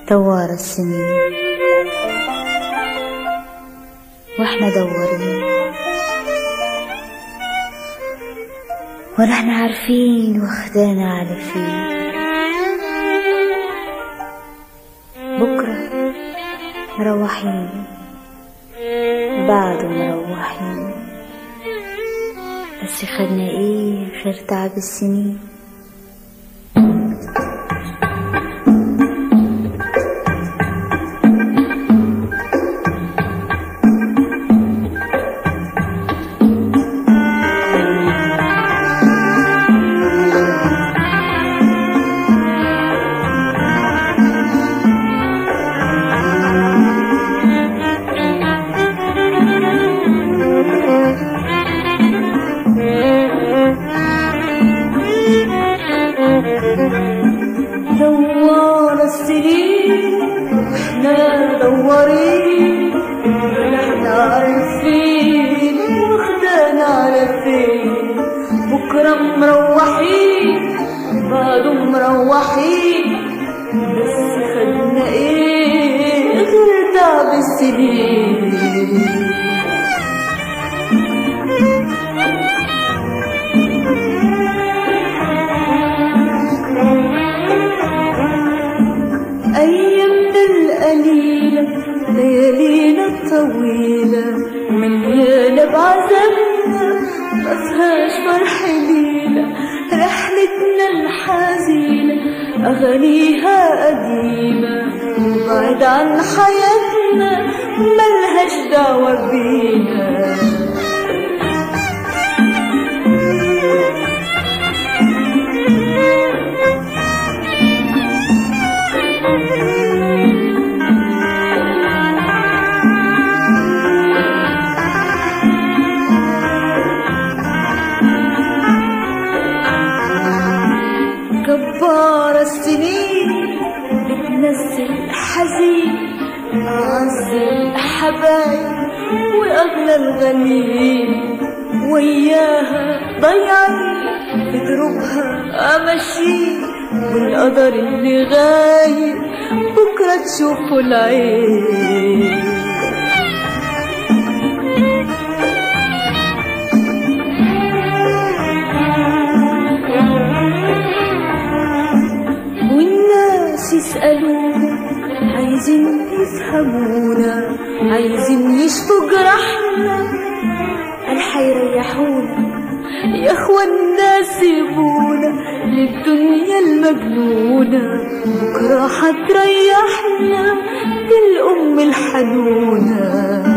دوار السنين واحنا دورين ولا احنا عارفين واخدانا على فين بكرة مروحين بعده مروحين بس خدنا ايه غير تعب السنين دوار السنين واحنا دوارين احنا عارفين واخدانا على فين بكرة مروحين بعده مروحين بس خدنا ايه غير تعب السنين أيامنا القليلة ليالينا الطويلة مليانة بعذابنا مفيهاش فرح لينا رحلتنا الحزينة أغانيها قديمة وبعد عن حياتنا ملهاش دعوة بينا جبار السنين بتنزل حزين أعز الحبايب وأغلى الغاليين وياها ضيعي بضربها أمشي والقدر اللي غايب بكرة تشوفه العين والناس يسألونا عايزين يفهمونا عايزين يشفوا جرحنا قال حيريحونا يا اخوانا سيبونا للدنيا المجنونة بكرة هتريحنا بالأم الحنونة